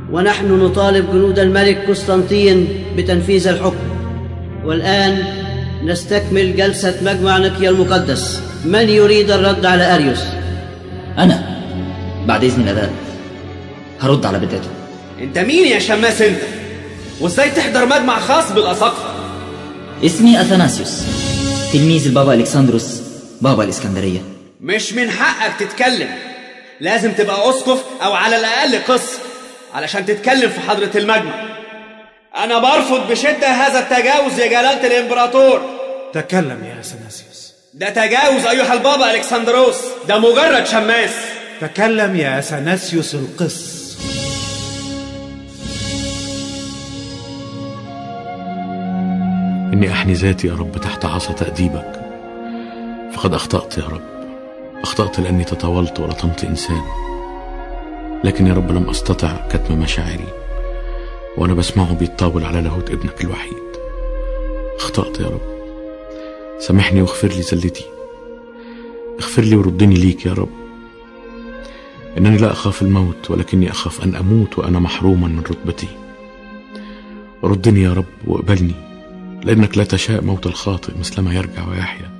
ونحن نطالب جنود الملك قسطنطين بتنفيذ الحكم والآن نستكمل جلسة مجمع نقيا المقدس من يريد الرد على أريوس أنا بعد إذن الآباء هرد على بدايته انت مين يا شماس انت وازاي تحضر مجمع خاص بالاساقفه اسمي أثناسيوس تلميذ البابا ألكسندروس بابا الإسكندرية مش من حقك تتكلم لازم تبقى اسقف او على الاقل قس علشان تتكلم في حضره المجمع انا برفض بشده هذا التجاوز يا جلاله الامبراطور تكلم يا اثناسيوس ده تجاوز ايها البابا الكسندروس ده مجرد شماس تكلم يا اثناسيوس القس إني أحني ذاتي يا رب تحت عصا تأديبك فقد أخطأت يا رب أخطأت لأني تطاولت ولطمت إنسان لكن يا رب لم أستطع كتم مشاعري وأنا بسمعه بيتطاول على لاهوت ابنك الوحيد أخطأت يا رب سامحني واغفر لي زلتي اغفر لي وردني ليك يا رب إنني لا أخاف الموت ولكني أخاف أن أموت وأنا محروما من رتبتي ردني يا رب واقبلني لأنك لا تشاء موت الخاطئ مثلما يرجع ويحيا